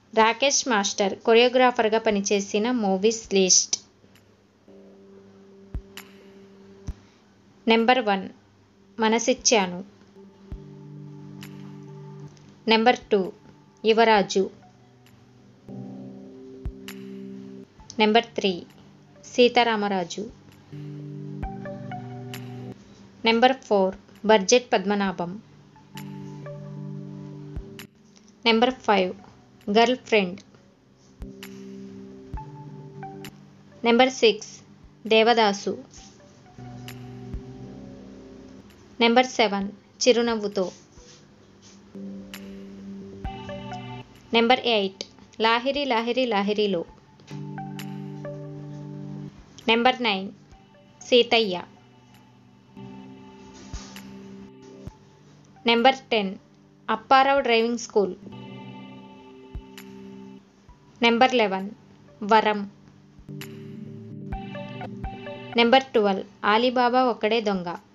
Rakesh master కొరియోగ్రాఫర్గా పనిచేసిన movies list number one Manasichanu number two Yuvaraju number three Seetharamaraju number four budget Padmanabham number five girl friend number six Devadasu number seven Chirunavvutho number eight Lahiri Lahiri Lahirilo number nine Seethayya number ten Apparao driving school number eleven Varam number twelve Alibaba Okkade దొంగ